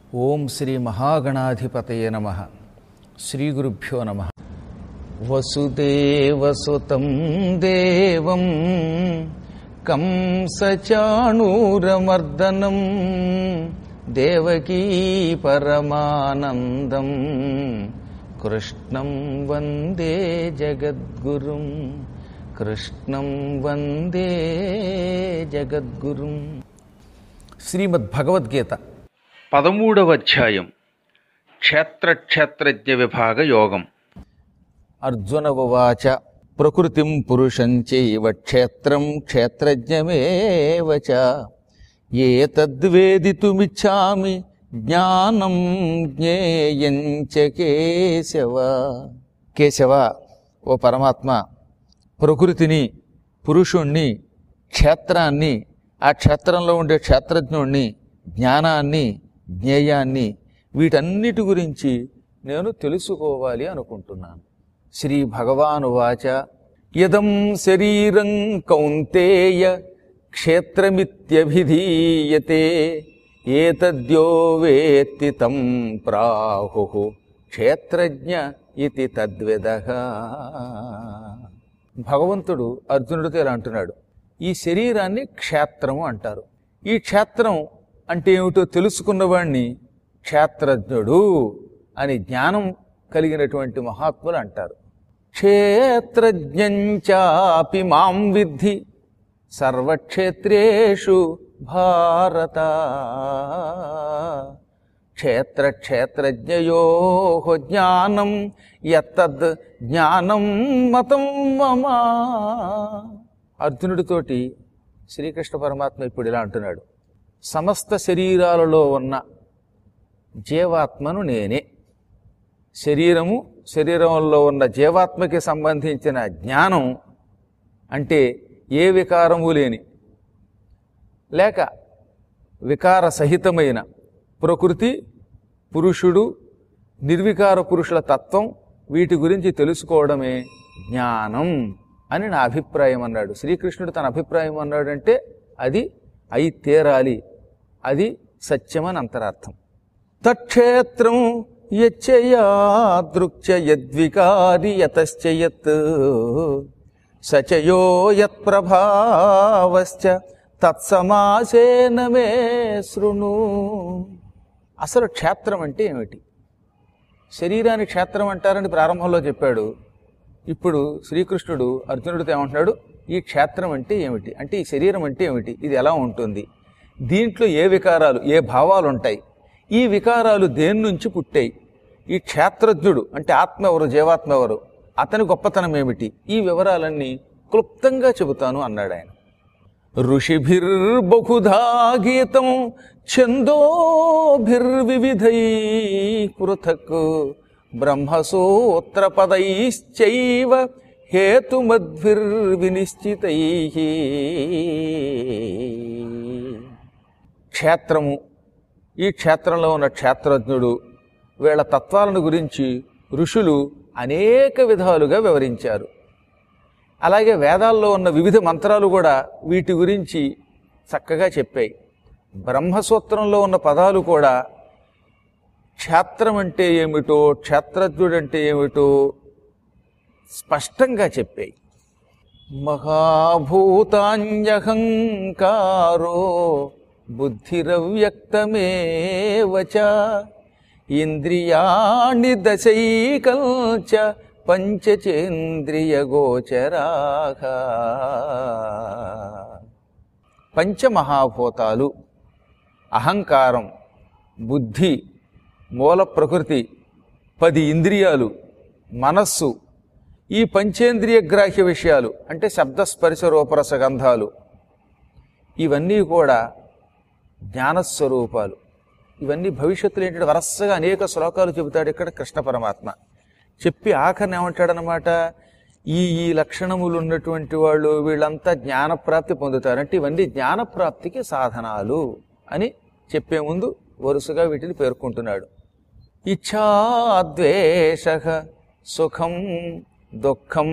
ఓం శ్రీ మహాగణాధిపతయ నమ శ్రీ గురుభ్యో నమ వసుదేవసుతం దేవం కంసచాణూరమర్దనం దేవకీ పరమానందం కృష్ణం వందే జగద్గురుం కృష్ణం వందే జగద్గురుం శ్రీమద్భగవద్గీత పదమూడవ అధ్యాయం క్షేత్ర క్షేత్రజ్ఞ విభాగ యోగం అర్జున ఉవాచ ప్రకృతిం పురుషం చైవ క్షేత్రం క్షేత్రజ్ఞమేవ చ ఏ తద్వేదితుమిచ్చామి జ్ఞానం జ్ఞేయం చ కేశవ కేశవ ఓ పరమాత్మ ప్రకృతిని పురుషుణ్ణి క్షేత్రాన్ని ఆ క్షేత్రంలో ఉండే క్షేత్రజ్ఞుణ్ణి జ్ఞానాన్ని జ్ఞేయాన్ని వీటన్నిటి గురించి నేను తెలుసుకోవాలి అనుకుంటున్నాను శ్రీ భగవానువాచ ఇదం శరీరం కౌంతేయ క్షేత్రమిత్యభిధీయతే ఏతద్యో వేత్తి తం ప్రాహు క్షేత్రజ్ఞ ఇది తద్విద భగవంతుడు అర్జునుడితో ఇలా అంటున్నాడు ఈ శరీరాన్ని క్షేత్రము అంటారు ఈ క్షేత్రం అంటే ఏమిటో తెలుసుకున్నవాణ్ణి క్షేత్రజ్ఞుడు అని జ్ఞానం కలిగినటువంటి మహాత్ములు అంటారు క్షేత్రజ్ఞంచాపి మాం విద్ధి సర్వక్షేత్రేషు భారత క్షేత్రక్షేత్రజ్ఞయో జ్ఞానం ఎత్తద్ జ్ఞానం మతం మమ అర్జునుడితోటి శ్రీకృష్ణ పరమాత్మ ఇప్పుడు ఇలా అంటున్నాడు సమస్త శరీరాలలో ఉన్న జీవాత్మను నేనే శరీరము శరీరంలో ఉన్న జీవాత్మకి సంబంధించిన జ్ఞానం అంటే ఏ వికారము లేని లేక వికార సహితమైన ప్రకృతి పురుషుడు నిర్వికార పురుషుల తత్వం వీటి గురించి తెలుసుకోవడమే జ్ఞానం అని నా అభిప్రాయం అన్నాడు శ్రీకృష్ణుడు తన అభిప్రాయం అన్నాడంటే అది అయి తీరాలి అది సత్యమని అంతరార్థం తక్షేత్రం యచ్చయాదృక్చ యద్వికారి యతశ్చ యత్ సచయో యత్ప్రభావశ్చ తత్సమాసేన మే శృణు అసలు క్షేత్రం అంటే ఏమిటి శరీరాన్ని క్షేత్రం అంటారని ప్రారంభంలో చెప్పాడు ఇప్పుడు శ్రీకృష్ణుడు అర్జునుడితో ఏమంటున్నాడు ఈ క్షేత్రం అంటే ఏమిటి అంటే ఈ శరీరం అంటే ఏమిటి ఇది ఎలా ఉంటుంది దీంట్లో ఏ వికారాలు ఏ భావాలు ఉంటాయి ఈ వికారాలు దేని నుంచి పుట్టాయి ఈ క్షేత్రజ్ఞుడు అంటే ఆత్మ ఎవరు జీవాత్మ ఎవరు అతని గొప్పతనం ఏమిటి ఈ వివరాలన్నీ క్లుప్తంగా చెబుతాను అన్నాడు ఆయన ఋషిభిర్బహుధా గీతం ఛందోభిర్వివిధై పృథక్ బ్రహ్మసూత్రపదైశ్చైవ హేతుమద్భిర్వినిశ్చితై క్షేత్రము ఈ క్షేత్రంలో ఉన్న క్షేత్రజ్ఞుడు వీళ్ళ తత్వాలను గురించి ఋషులు అనేక విధాలుగా వివరించారు అలాగే వేదాల్లో ఉన్న వివిధ మంత్రాలు కూడా వీటి గురించి చక్కగా చెప్పాయి బ్రహ్మసూత్రంలో ఉన్న పదాలు కూడా క్షేత్రం అంటే ఏమిటో క్షేత్రజ్ఞుడు అంటే ఏమిటో స్పష్టంగా చెప్పాయి మహాభూతాన్యహంకారో బుద్ధిరవ్యక్తమేవచ ఇంద్రియాణి దశైకల్చ పంచచేంద్రియగోచరాహ పంచమహాభూతాలు అహంకారం బుద్ధి మూల ప్రకృతి పది ఇంద్రియాలు మనస్సు ఈ పంచేంద్రియ గ్రాహ్య విషయాలు అంటే శబ్దస్పర్శ రూపరస గంధాలు ఇవన్నీ కూడా జ్ఞానస్వరూపాలు ఇవన్నీ భవిష్యత్తులో ఏంటంటే వరసగా అనేక శ్లోకాలు చెబుతాడు ఇక్కడ కృష్ణ పరమాత్మ చెప్పి ఆఖరిని ఏమంటాడనమాట ఈ ఈ లక్షణములు ఉన్నటువంటి వాళ్ళు వీళ్ళంతా జ్ఞానప్రాప్తి పొందుతారు అంటే ఇవన్నీ జ్ఞానప్రాప్తికి సాధనాలు అని చెప్పే ముందు వరుసగా వీటిని పేర్కొంటున్నాడు ఇచ్ఛాద్వేష సుఖం దుఃఖం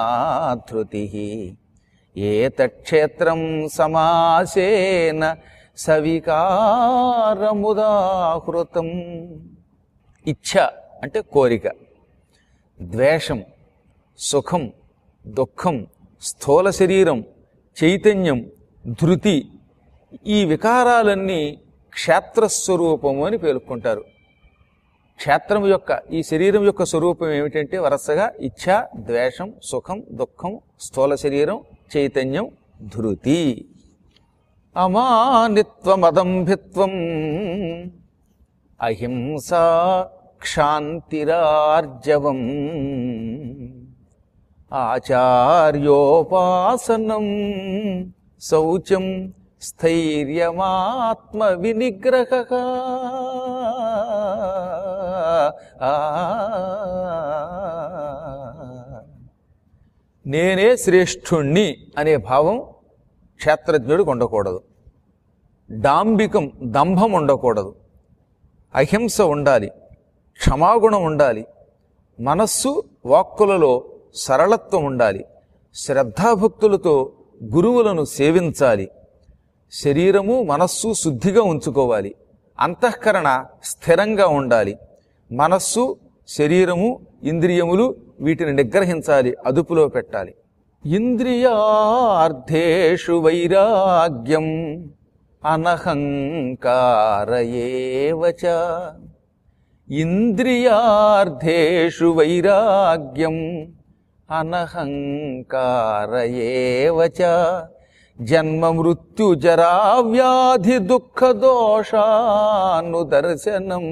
సంఘాతశ్చేతనాధృతి ఏతక్షేత్రం సమాసేన సవికారముదాహృతం ఇచ్ఛ అంటే కోరిక ద్వేషం సుఖం దుఃఖం స్థూల శరీరం చైతన్యం ధృతి ఈ వికారాలన్నీ క్షేత్రస్వరూపము అని పేర్కొంటారు క్షేత్రం యొక్క ఈ శరీరం యొక్క స్వరూపం ఏమిటంటే వరసగా ఇచ్ఛ ద్వేషం సుఖం దుఃఖం స్థూల శరీరం చైతన్యం ధృతి అమానిత్వమదంభిత్వం అహింసా క్షాంతిరార్జవం ఆచార్యోపాసనం శౌచం స్థైర్యమాత్మ వినిగ్రహ నేనే శ్రేష్ఠుణ్ణి అనే భావం క్షేత్రజ్ఞుడికి ఉండకూడదు డాంబికం దంభం ఉండకూడదు అహింస ఉండాలి క్షమాగుణం ఉండాలి మనస్సు వాక్కులలో సరళత్వం ఉండాలి శ్రద్ధాభక్తులతో గురువులను సేవించాలి శరీరము మనస్సు శుద్ధిగా ఉంచుకోవాలి అంతఃకరణ స్థిరంగా ఉండాలి మనస్సు శరీరము ఇంద్రియములు వీటిని నిగ్రహించాలి అదుపులో పెట్టాలి ఇంద్రియార్థేషు వైరాగ్యం అనహంకారయేవచ ఇంద్రియార్థేషు వైరాగ్యం అనహంకారయేవచ జన్మ మృత్యు జరా వ్యాధి దుఃఖ దోషానుదర్శనం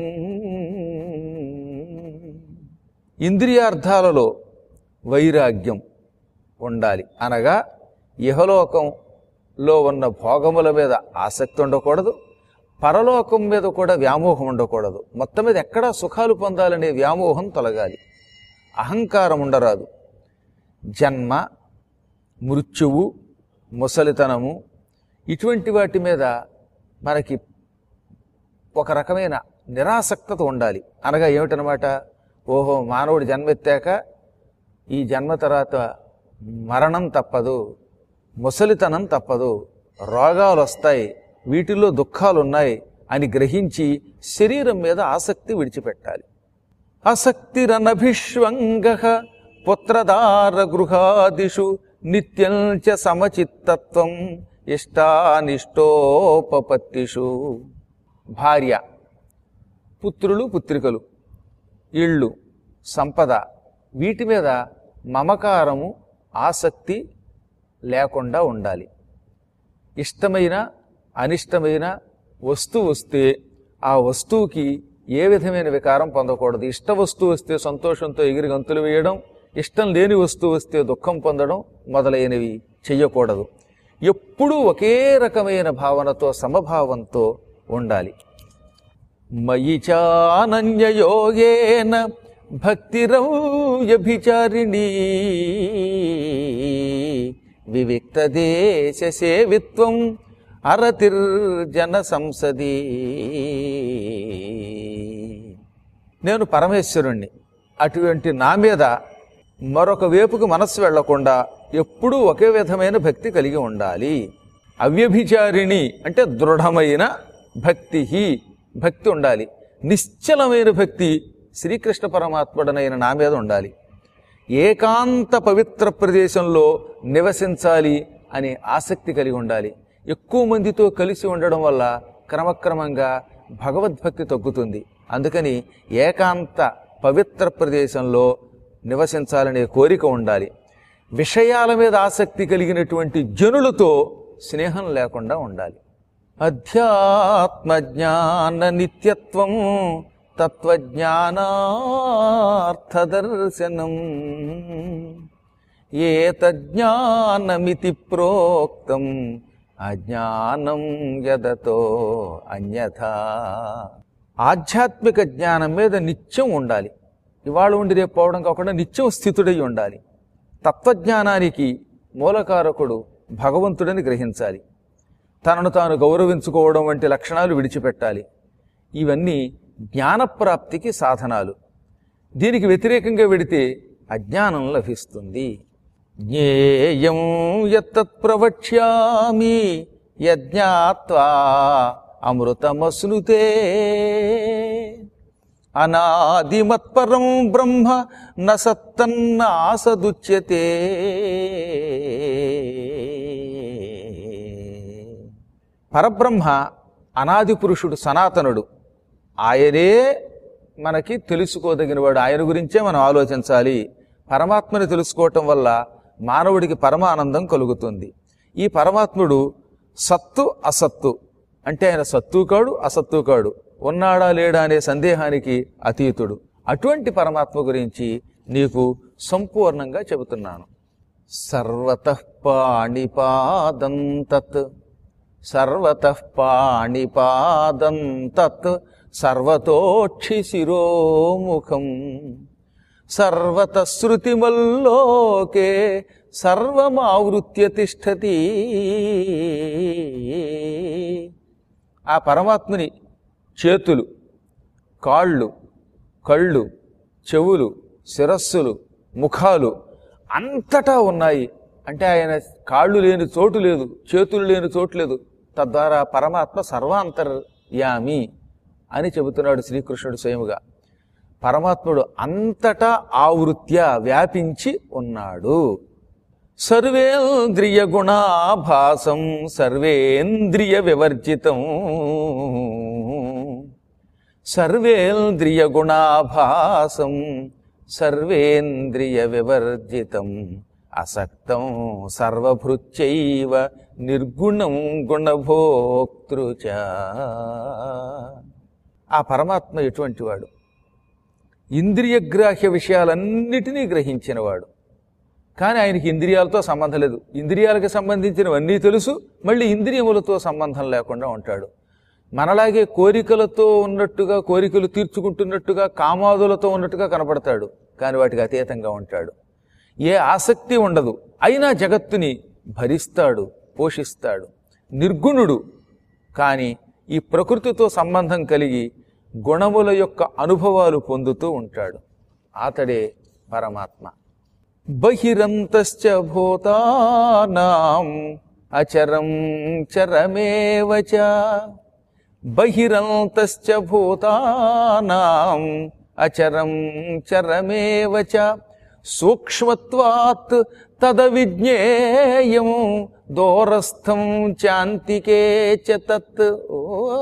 ఇంద్రియార్థాలలో వైరాగ్యం ఉండాలి అనగా ఇహలోకంలో ఉన్న భోగముల మీద ఆసక్తి ఉండకూడదు పరలోకం మీద కూడా వ్యామోహం ఉండకూడదు మొత్తం మీద ఎక్కడా సుఖాలు పొందాలనే వ్యామోహం తొలగాలి అహంకారం ఉండరాదు జన్మ మృత్యువు ముసలితనము ఇటువంటి వాటి మీద మనకి ఒక రకమైన నిరాసక్తత ఉండాలి అనగా ఏమిటనమాట ఓహో మానవుడు జన్మెత్తాక ఈ జన్మ తర్వాత మరణం తప్పదు ముసలితనం తప్పదు రోగాలు వస్తాయి వీటిల్లో దుఃఖాలు ఉన్నాయి అని గ్రహించి శరీరం మీద ఆసక్తి విడిచిపెట్టాలి ఆసక్తిరనభిష్వంగ పుత్రదార గృహాదిషు నిత్యం చ సమచిత్తత్వం ఇష్టానిష్టోపపత్తిషు భార్య పుత్రులు పుత్రికలు ఇళ్ళు సంపద వీటి మీద మమకారము ఆసక్తి లేకుండా ఉండాలి ఇష్టమైన అనిష్టమైన వస్తువు వస్తే ఆ వస్తువుకి ఏ విధమైన వికారం పొందకూడదు ఇష్ట వస్తువు వస్తే సంతోషంతో ఎగిరి గంతులు వేయడం ఇష్టం లేని వస్తువు వస్తే దుఃఖం పొందడం మొదలైనవి చెయ్యకూడదు ఎప్పుడూ ఒకే రకమైన భావనతో సమభావంతో ఉండాలి మయి చానన్యయోగేన భక్తిరవ్యభిచారిణీ వివిక్తదేశ సేవిత్వం అరతిర్జన సంసది నేను పరమేశ్వరుణ్ణి అటువంటి నా మీద మరొక వేపుకు మనస్సు వెళ్లకుండా ఎప్పుడూ ఒకే విధమైన భక్తి కలిగి ఉండాలి అవ్యభిచారిణి అంటే దృఢమైన భక్తి భక్తి ఉండాలి నిశ్చలమైన భక్తి శ్రీకృష్ణ పరమాత్ముడనైన నా మీద ఉండాలి ఏకాంత పవిత్ర ప్రదేశంలో నివసించాలి అనే ఆసక్తి కలిగి ఉండాలి ఎక్కువ మందితో కలిసి ఉండడం వల్ల క్రమక్రమంగా భగవద్భక్తి తగ్గుతుంది అందుకని ఏకాంత పవిత్ర ప్రదేశంలో నివసించాలనే కోరిక ఉండాలి విషయాల మీద ఆసక్తి కలిగినటువంటి జనులతో స్నేహం లేకుండా ఉండాలి అధ్యాత్మ జ్ఞాన నిత్యత్వం తత్వజ్ఞానార్థదర్శనం ఏతజ్ఞానమితి ప్రోక్తం అజ్ఞానం యదతో అన్యథా ఆధ్యాత్మిక జ్ఞానం మీద నిత్యం ఉండాలి ఇవాళ ఉండి రేపు పోవడం కాకుండా నిత్యం స్థితుడై ఉండాలి తత్వజ్ఞానానికి మూలకారకుడు భగవంతుడని గ్రహించాలి తనను తాను గౌరవించుకోవడం వంటి లక్షణాలు విడిచిపెట్టాలి ఇవన్నీ జ్ఞానప్రాప్తికి సాధనాలు దీనికి వ్యతిరేకంగా వెడితే అజ్ఞానం లభిస్తుంది జ్ఞేయం యత్తత్ ప్రవక్ష్యామి యజ్ఞాత్వా అమృతమశ్నుతే అనాదిమత్పరం బ్రహ్మ న సత్తన్నాసదుచ్యతే పరబ్రహ్మ అనాది పురుషుడు సనాతనుడు ఆయనే మనకి తెలుసుకోదగినవాడు ఆయన గురించే మనం ఆలోచించాలి పరమాత్మని తెలుసుకోవటం వల్ల మానవుడికి పరమానందం కలుగుతుంది ఈ పరమాత్ముడు సత్తు అసత్తు అంటే ఆయన సత్తు కాడు అసత్తు కాడు ఉన్నాడా లేడా అనే సందేహానికి అతీతుడు అటువంటి పరమాత్మ గురించి నీకు సంపూర్ణంగా చెబుతున్నాను సర్వత పాణిపాదం తత్ సర్వత పాణిపాదం తత్ సర్వతోక్షి శిరోముఖం సర్వత శృతిమల్లోకే సర్వమావృత్య తిష్టతి ఆ పరమాత్ముని చేతులు కాళ్ళు కళ్ళు చెవులు శిరస్సులు ముఖాలు అంతటా ఉన్నాయి అంటే ఆయన కాళ్ళు లేని చోటు లేదు చేతులు లేని చోటు లేదు తద్వారా పరమాత్మ సర్వాంతర్యామి అని చెబుతున్నాడు శ్రీకృష్ణుడు స్వయముగా పరమాత్ముడు అంతటా ఆవృత్య వ్యాపించి ఉన్నాడు సర్వేంద్రియ గుణాభాసం సర్వేంద్రియ వివర్జితం సర్వేంద్రియ గుణాభాసం సర్వేంద్రియ వివర్జితం అసక్తం సర్వభృత్యైవ నిర్గుణం గుణభోక్తృచ ఆ పరమాత్మ ఎటువంటి వాడు ఇంద్రియగ్రాహ్య విషయాలన్నిటినీ గ్రహించినవాడు కానీ ఆయనకి ఇంద్రియాలతో సంబంధం లేదు ఇంద్రియాలకు సంబంధించినవన్నీ తెలుసు మళ్ళీ ఇంద్రియములతో సంబంధం లేకుండా ఉంటాడు మనలాగే కోరికలతో ఉన్నట్టుగా కోరికలు తీర్చుకుంటున్నట్టుగా కామాదులతో ఉన్నట్టుగా కనపడతాడు కానీ వాటికి అతీతంగా ఉంటాడు ఏ ఆసక్తి ఉండదు అయినా జగత్తుని భరిస్తాడు పోషిస్తాడు నిర్గుణుడు కానీ ఈ ప్రకృతితో సంబంధం కలిగి గుణముల యొక్క అనుభవాలు పొందుతూ ఉంటాడు అతడే పరమాత్మ బహిరంతశ్చ భూతానాం అచరం చరమేవ చ బహిరంతశ్చ భూతానాం అచరం చరమేవ చ సూక్ష్మత్వాత్ తదవిజ్ఞేయం దూరస్థం చాంతికే చ తత్ ఓ.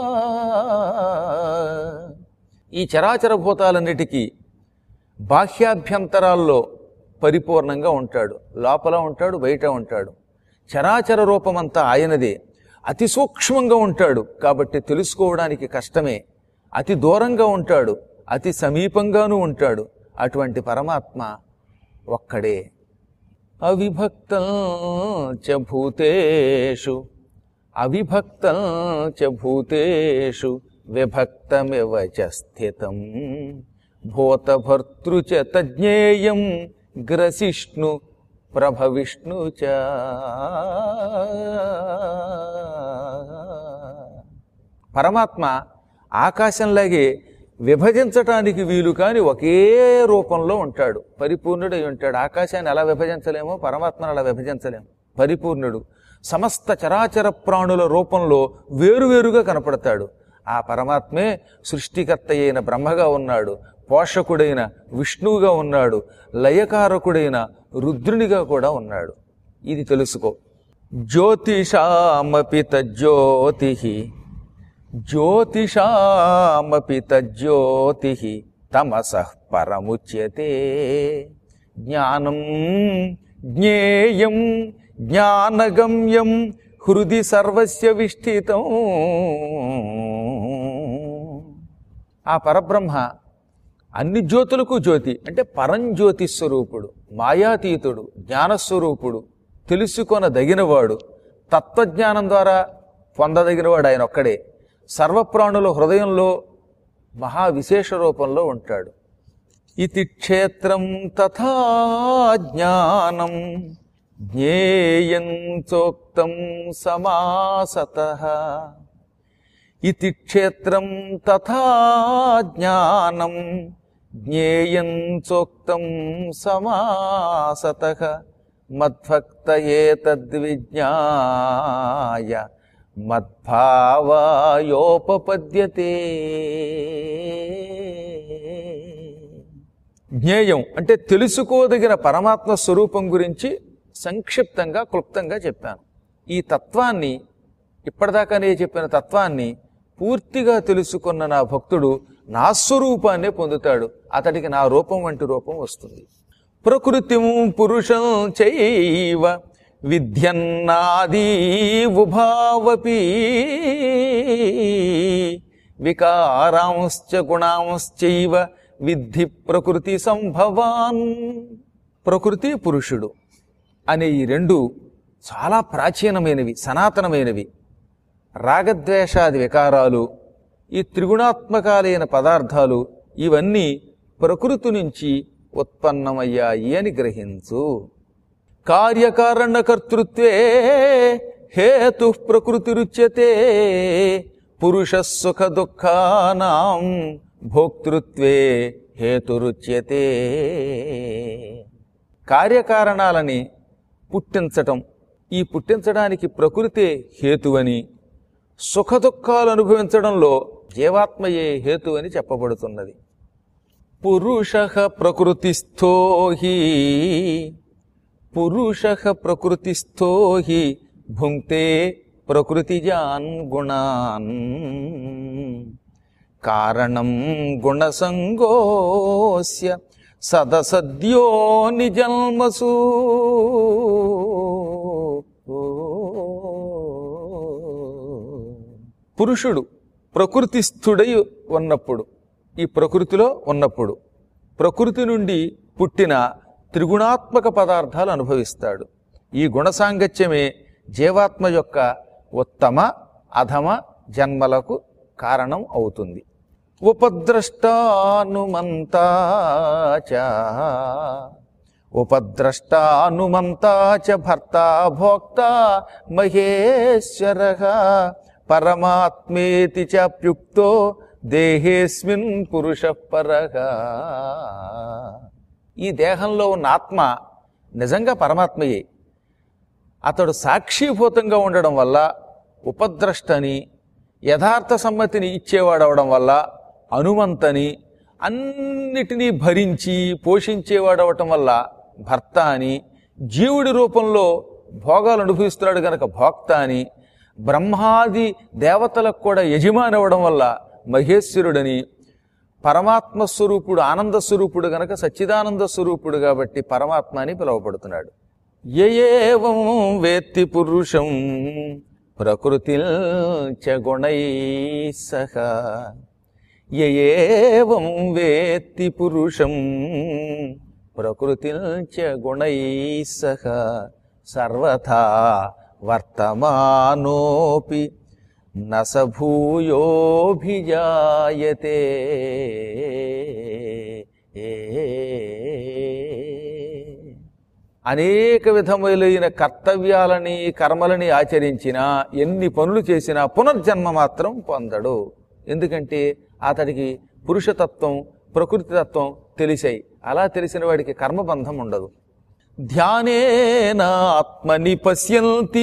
ఈ చరాచర భూతాలన్నిటికీ బాహ్యాభ్యంతరాల్లో పరిపూర్ణంగా ఉంటాడు లోపల ఉంటాడు బయట ఉంటాడు చరాచర రూపమంతా ఆయనదే అతి సూక్ష్మంగా ఉంటాడు కాబట్టి తెలుసుకోవడానికి కష్టమే అతి దూరంగా ఉంటాడు అతి సమీపంగానూ ఉంటాడు అటువంటి పరమాత్మ ఒక్కడే అవిభక్తం చ భూతేషు అవిభక్తం చ భూతేషు విభక్తమివ చ స్థితం భూతభర్తృ చ తజ్ఞేయం గ్రసిష్ణు ప్రభవిష్ణు చ పరమాత్మ ఆకాశంలాగే విభజించటానికి వీలు కాని ఒకే రూపంలో ఉంటాడు పరిపూర్ణుడై ఉంటాడు ఆకాశాన్ని ఎలా విభజించలేమో పరమాత్మను అలా విభజించలేము పరిపూర్ణుడు సమస్త చరాచర ప్రాణుల రూపంలో వేరువేరుగా కనపడతాడు ఆ పరమాత్మే సృష్టికర్త అయిన బ్రహ్మగా ఉన్నాడు పోషకుడైన విష్ణువుగా ఉన్నాడు లయకారకుడైన రుద్రునిగా కూడా ఉన్నాడు ఇది తెలుసుకో జ్యోతిషామపి తజ్యోతి జ్యోతిషామపి తజ్యోతి తమస పరముచ్యతే జ్ఞానం జ్ఞేయం జ్ఞానగమ్యం హృది సర్వస్య విష్ఠితం ఆ పరబ్రహ్మ అన్ని జ్యోతులకు జ్యోతి అంటే పరంజ్యోతి స్వరూపుడు మాయాతీతుడు జ్ఞానస్వరూపుడు తెలుసుకొనదగినవాడు తత్వజ్ఞానం ద్వారా పొందదగినవాడు ఆయన ఒక్కడే సర్వప్రాణుల హృదయంలో మహా విశేష రూపంలో ఉంటాడు ఇది క్షేత్రం తథా జ్ఞానం జ్ఞేయం చోక్తం సమాసత ఇది క్షేత్రం తథా జ్ఞానం జ్ఞేయం చోక్తం సమాసత మద్భక్త ఏతద్విజ్ఞాయ మద్భావాయోపపద్యతే జ్ఞేయం అంటే తెలుసుకోదగిన పరమాత్మ స్వరూపం గురించి సంక్షిప్తంగా క్లుప్తంగా చెప్పాను ఈ తత్వాన్ని ఇప్పటిదాకానే చెప్పిన తత్వాన్ని పూర్తిగా తెలుసుకున్న నా భక్తుడు నా స్వరూపాన్నే పొందుతాడు అతడికి నా రూపం వంటి రూపం వస్తుంది ప్రకృతిం పురుషం చైవ విద్యన్నాదీవుభావపి వికారాంశ్చ గుణాంశ్చైవ విద్ధి ప్రకృతి సంభవాన్ ప్రకృతి పురుషుడు అనే ఈ రెండు చాలా ప్రాచీనమైనవి సనాతనమైనవి రాగద్వేషాది వికారాలు ఈ త్రిగుణాత్మకాలైన పదార్థాలు ఇవన్నీ ప్రకృతి నుంచి ఉత్పన్నమయ్యాయి అని గ్రహించు కార్యకారణకర్తృత్వే హేతు ప్రకృతిరుచ్యతే పురుష సుఖ దుఃఖానాం భోక్తృత్వే హేతురుచ్యతే కార్యకారణాలని పుట్టించటం ఈ పుట్టించడానికి ప్రకృతే హేతువని సుఖ దుఃఖాలు అనుభవించడంలో జీవాత్మయే హేతు అని చెప్పబడుతున్నది పురుష ప్రకృతిస్థో హి పురుష ప్రకృతిస్థో హి భుంక్తే ప్రకృతిజాన్ గుణాన్ కారణం గుణసంగోస్య సదసద్యో నిజన్మసు పురుషుడు ప్రకృతిస్థుడై ఉన్నప్పుడు ఈ ప్రకృతిలో ఉన్నప్పుడు ప్రకృతి నుండి పుట్టిన త్రిగుణాత్మక పదార్థాలు అనుభవిస్తాడు ఈ గుణసాంగత్యమే జీవాత్మ యొక్క ఉత్తమ అధమ జన్మలకు కారణం అవుతుంది ఉపద్రష్టానుమంతా చ ఉపద్రష్టానుమంతా చ భర్త భోక్త మహేశ్వర పరమాత్మేతి చాప్యుక్తో దేహేస్మిన్ పురుష పరగా ఈ దేహంలో ఉన్న ఆత్మ నిజంగా పరమాత్మయే అతడు సాక్షిభూతంగా ఉండడం వల్ల ఉపద్రష్టని యథార్థ సమ్మతిని ఇచ్చేవాడవడం వల్ల అనుమంతని అన్నిటినీ భరించి పోషించేవాడవటం వల్ల భర్త అని జీవుడి రూపంలో భోగాలు అనుభవిస్తున్నాడు గనక భోక్త అని బ్రహ్మాది దేవతలకు కూడా యజమాని అవ్వడం వల్ల మహేశ్వరుడని పరమాత్మ స్వరూపుడు ఆనంద స్వరూపుడు గనక సచ్చిదానంద స్వరూపుడు కాబట్టి పరమాత్మ అని పిలువబడుతున్నాడు ఏవం వేత్తి పురుషం ప్రకృతి గుణై సహ ఏవం వేత్తి పురుషం ప్రకృతి గుణై సహ సర్వథా వర్తమానోపి నసభూయోభిజాయతే అనేక విధములైన కర్తవ్యాలని కర్మలని ఆచరించినా ఎన్ని పనులు చేసినా పునర్జన్మ మాత్రం పొందడు ఎందుకంటే అతడికి పురుషతత్వం ప్రకృతి తత్వం తెలిసాయి అలా తెలిసిన వాడికి కర్మబంధం ఉండదు ధ్యానేనాత్మని పశ్యంతి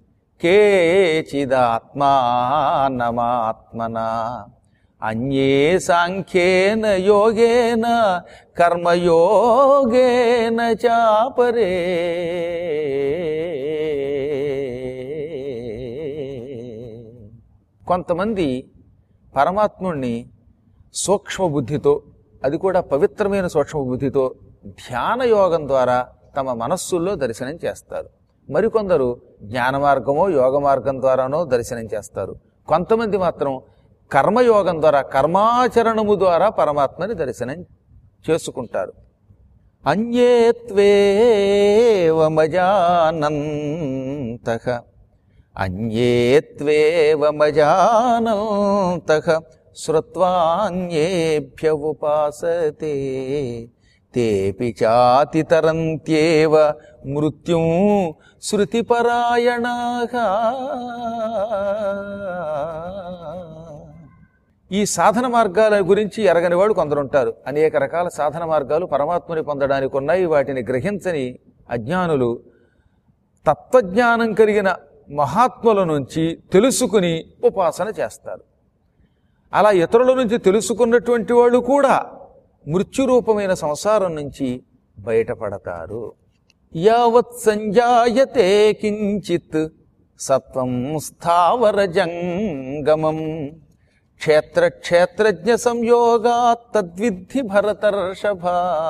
కేచిదాత్మానమాత్మన అన్యే సాంఖ్యేన యోగేన కర్మయోగేన చాపరే కొంతమంది పరమాత్ముణ్ణి సూక్ష్మ బుద్ధితో అది కూడా పవిత్రమైన సూక్ష్మ బుద్ధితో ధ్యాన యోగం ద్వారా తమ మనస్సుల్లో దర్శనం చేస్తారు మరికొందరు జ్ఞాన మార్గమో యోగ మార్గం ద్వారానో దర్శనం చేస్తారు కొంతమంది మాత్రం కర్మయోగం ద్వారా కర్మాచరణము ద్వారా పరమాత్మని దర్శనం చేసుకుంటారు అన్యేత్వేవమజానంత అన్యేత్వేవమజానంత శ్రుత్వాన్యేభ్య ఉపాసతే తేపి చాతితరంత్యేవ మృత్యుం శృతిపరాయణాగా ఈ సాధన మార్గాల గురించి ఎరగని వాడు కొందరుంటారు అనేక రకాల సాధన మార్గాలు పరమాత్మని పొందడానికి ఉన్నాయి వాటిని గ్రహించని అజ్ఞానులు తత్వజ్ఞానం కలిగిన మహాత్ముల నుంచి తెలుసుకుని ఉపాసన చేస్తారు అలా ఇతరుల నుంచి తెలుసుకున్నటువంటి వాళ్ళు కూడా మృత్యురూపమైన సంసారం నుంచి బయటపడతారు యావత్ సంజాయతే కించిత్ సత్వం స్థావర జంగమం క్షేత్ర క్షేత్రజ్ఞ సంయోగా తద్విద్ధి భరతర్షభ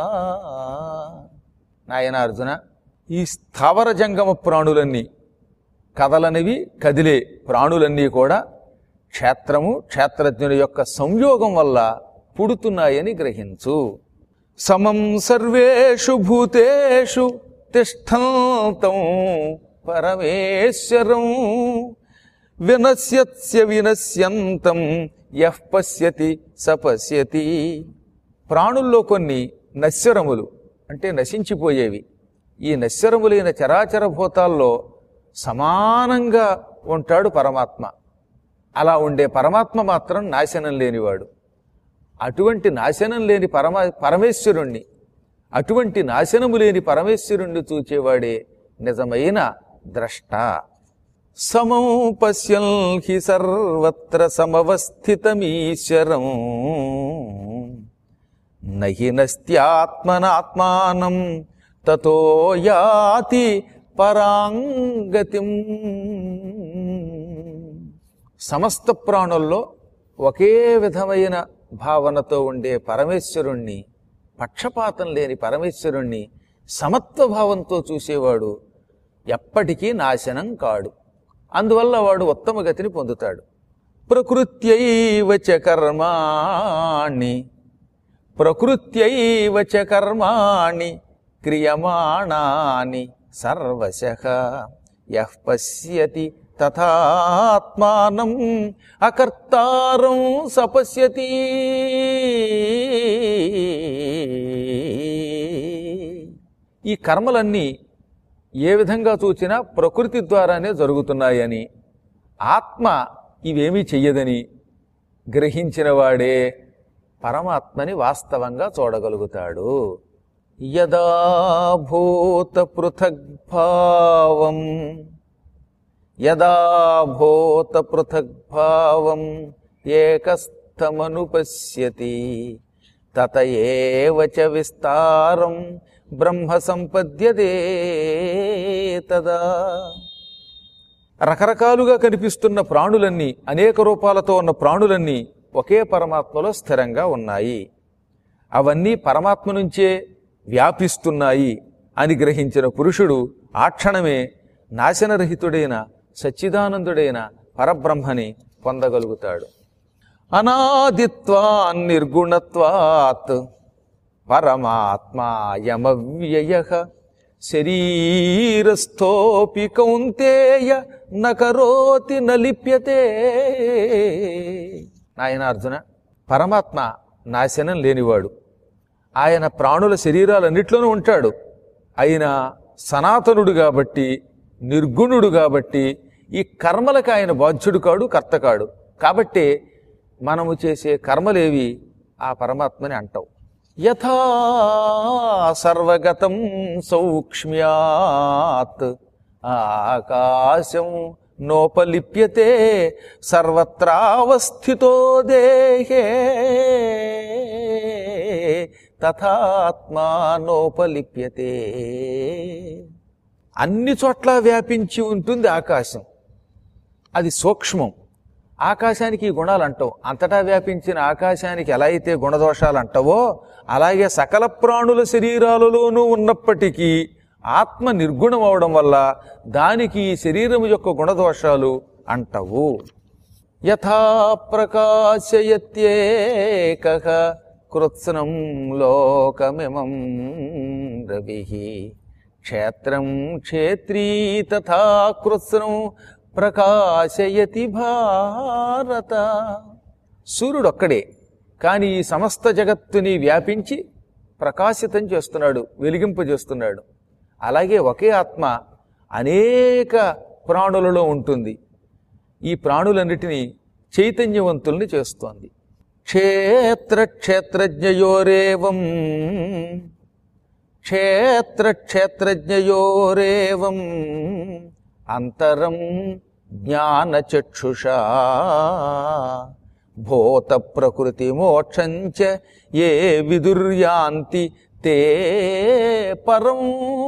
నాయన అర్జున ఈ స్థావర జంగమ ప్రాణులన్నీ కదలనివి కదిలే ప్రాణులన్నీ కూడా క్షేత్రము క్షేత్రజ్ఞుని యొక్క సంయోగం వల్ల పుడుతున్నాయని గ్రహించు సమం సర్వేషు భూతేషు తిష్టంతం పరమేశ్వరం వినశ్యత్స్య వినశ్యంతం యః పశ్యతి సపశ్యతి ప్రాణుల్లో కొన్ని నశ్వరములు అంటే నశించిపోయేవి ఈ నశ్వరములైన చరాచర భూతాల్లో సమానంగా ఉంటాడు పరమాత్మ అలా ఉండే పరమాత్మ మాత్రం నాశనం లేనివాడు అటువంటి నాశనం లేని పరమ పరమేశ్వరుణ్ణి అటువంటి నాశనము లేని పరమేశ్వరుణ్ణి చూచేవాడే నిజమైన ద్రష్ట సమం పశ్యన్ హి సర్వత్ర సమవస్థితమీశ్వరం నహి నస్త్యాత్మనాత్మానం తతో యాతి పరాంగతిం సమస్త ప్రాణుల్లో ఒకే విధమైన భావనతో ఉండే పరమేశ్వరుణ్ణి పక్షపాతం లేని పరమేశ్వరుణ్ణి సమత్వ భావంతో చూసేవాడు ఎప్పటికీ నాశనం కాడు అందువల్ల వాడు ఉత్తమ గతిని పొందుతాడు ప్రకృత్యైవ చ కర్మాణి ప్రకృత్యైవ చ కర్మాణి క్రియమాణాని సర్వశః యః పశ్యతి తథాత్మానం అకర్తారం సపశ్యతి ఈ కర్మలన్నీ ఏ విధంగా చూచినా ప్రకృతి ద్వారానే జరుగుతున్నాయని ఆత్మ ఇవేమీ చెయ్యదని గ్రహించిన వాడే పరమాత్మని వాస్తవంగా చూడగలుగుతాడు యదా భూత పృథగ్భావం యదా భూత పృథగ్భావం ఏకస్థమనుపశ్యతి తత ఏవ చ విస్తారం బ్రహ్మ సంపద్యతే తదా రకరకాలుగా కనిపిస్తున్న ప్రాణులన్నీ అనేక రూపాలతో ఉన్న ప్రాణులన్నీ ఒకే పరమాత్మలో స్థిరంగా ఉన్నాయి అవన్నీ పరమాత్మ నుంచే వ్యాపిస్తున్నాయి అని గ్రహించిన పురుషుడు ఆ క్షణమే నాశనరహితుడైన సచ్చిదానందుడైన పరబ్రహ్మని పొందగలుగుతాడు అనాదిత్వాన్ నిర్గుణత్వాత్ పరమాత్మాయమవ్యయ శరీరస్థోపి కౌంతేయ నకరోతి నలిప్యతే నాయన అర్జున పరమాత్మ నాశనం లేనివాడు ఆయన ప్రాణుల శరీరాలన్నిట్లోనూ ఉంటాడు అయినా సనాతనుడు కాబట్టి నిర్గుణుడు కాబట్టి ఈ కర్మలకు ఆయన బాధ్యుడు కాడు కర్త కాడు కాబట్టి మనము చేసే కర్మలేవి ఆ పరమాత్మని అంటావు యథా సర్వగతం సౌక్ష్మ్యాత్ ఆకాశం నోపలిప్యతే సర్వత్రావస్థితో దేహే తథాత్మా నోపలిప్యతే అన్ని చోట్ల వ్యాపించి ఉంటుంది ఆకాశం అది సూక్ష్మం ఆకాశానికి ఈ గుణాలు అంటావు అంతటా వ్యాపించిన ఆకాశానికి ఎలా అయితే గుణదోషాలు అంటావో అలాగే సకల ప్రాణుల శరీరాలలోనూ ఉన్నప్పటికీ ఆత్మ నిర్గుణం అవడం వల్ల దానికి ఈ శరీరం యొక్క గుణదోషాలు అంటవు యథా ప్రకాశయత్యేక కృత్స్నం లోకమిమం రవి క్షేత్రం క్షేత్రీ తథా కృత్స్నం ప్రకాశయతి భారత సూర్యుడు ఒక్కడే కానీ ఈ సమస్త జగత్తుని వ్యాపించి ప్రకాశితం చేస్తున్నాడు వెలిగింపజేస్తున్నాడు అలాగే ఒకే ఆత్మ అనేక ప్రాణులలో ఉంటుంది ఈ ప్రాణులన్నిటినీ చైతన్యవంతుల్ని చేస్తోంది క్షేత్ర క్షేత్రజ్ఞయోరేవం క్షేత్ర క్షేత్రజ్ఞయోరేవం అంతరం జ్ఞానచక్షుషా భూత ప్రకృతి మోక్షంచ ఏ విదుర్యాంతి తే పరం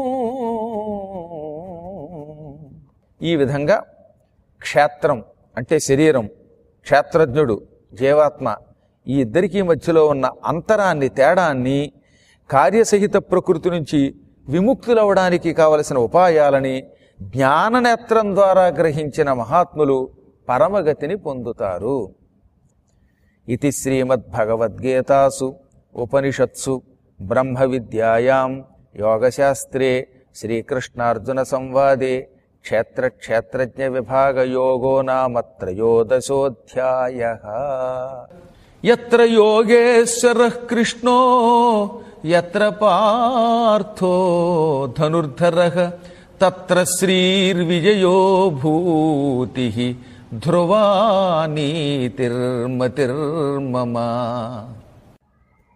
ఈ విధంగా క్షేత్రం అంటే శరీరం క్షేత్రజ్ఞుడు జీవాత్మ ఈ ఇద్దరికీ మధ్యలో ఉన్న అంతరాన్ని తేడాన్ని కార్యసహిత ప్రకృతి నుంచి విముక్తులవడానికి కావలసిన ఉపాయాలని జ్ఞాననేత్రం ద్వారా గ్రహించిన మహాత్ములు పరమగతిని పొందుతారు ఇది శ్రీమద్భగవద్గీతాసు ఉపనిషత్సు బ్రహ్మ విద్యాయాం యోగశాస్త్రే శ్రీకృష్ణార్జున సంవాదే క్షేత్ర క్షేత్రజ్ఞ విభాగ యోగో నామ త్రయోదశోధ్యాయ ఎత్ర యోగేశ్వర కృష్ణో ఎత్ర పార్థో ధనుర్ధర తత్ర శ్రీర్విజయో భూతి ధ్రువా నీతిర్మతిర్మమ